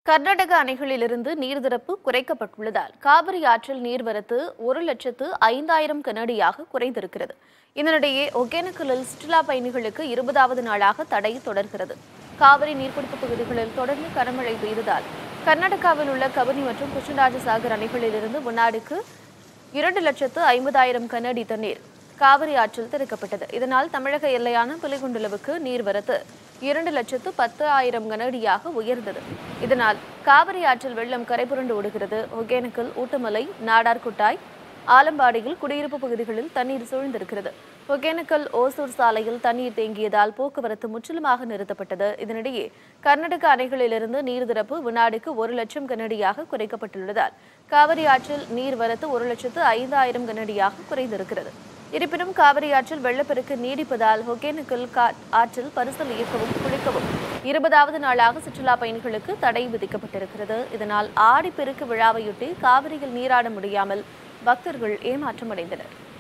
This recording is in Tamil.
கர்நாடக அணைகளிலிருந்து நீர்திறப்பு குறைக்கப்பட்டுள்ளதால் காவிரி ஆற்றில் நீர்வரத்து ஒரு லட்சத்து ஐந்தாயிரம் கனடியாக குறைந்திருக்கிறது இதனிடையே ஒகேனக்கலில் சுற்றுலா பயணிகளுக்கு இருபதாவது நாளாக தடை தொடர்கிறது காவிரி நீர்பிடிப்பு பகுதிகளில் தொடர்ந்து கனமழை பெய்ததால் கர்நாடகாவில் உள்ள கபினி மற்றும் கிருஷ்ணராஜசாகர் அணைகளிலிருந்து வினாடிக்கு இரண்டு லட்சத்து ஐம்பதாயிரம் கனஅடி தண்ணீர் காவிரி ஆற்றில் திறக்கப்பட்டது இதனால் தமிழக எல்லையான புலிகுண்டுலவுக்கு நீர்வரத்து இரண்டு லட்சத்து பத்து ஆயிரம் கனஅடியாக உயர்ந்தது இதனால் காவிரி ஆற்றில் வெள்ளம் கரைபுரண்டு ஓடுகிறது ஒகேனக்கல் ஊட்டமலை நாடார்குட்டாய் ஆலம்பாடியில் குடியிருப்பு பகுதிகளில் தண்ணீர் சூழ்ந்திருக்கிறது ஒகேனக்கல் ஓசூர் சாலையில் தண்ணீர் தேங்கியதால் போக்குவரத்து முற்றிலுமாக நிறுத்தப்பட்டது இதனிடையே கர்நாடக அணைகளிலிருந்து நீர் திறப்பு வினாடிக்கு ஒரு லட்சம் கனடியாக குறைக்கப்பட்டுள்ளதால் காவிரி ஆற்றில் நீர்வரத்து ஒரு லட்சத்து ஐந்தாயிரம் கனடியாக குறைந்திருக்கிறது இருப்பினும் காவிரி ஆற்றில் வெள்ளப்பெருக்கு நீடிப்பதால் ஒகேனக்கல் கா- ஆற்றில் பரிசல் இயக்கவும் குளிக்கவும் இருபதாவது நாளாக சுற்றுலா பயணிகளுக்கு தடை விதிக்கப்பட்டிருக்கிறது இதனால் ஆடிப்பெருக்கு விழாவையொட்டி காவிரியில் நீராட முடியாமல் பக்தர்கள் ஏமாற்றமடைந்தனர்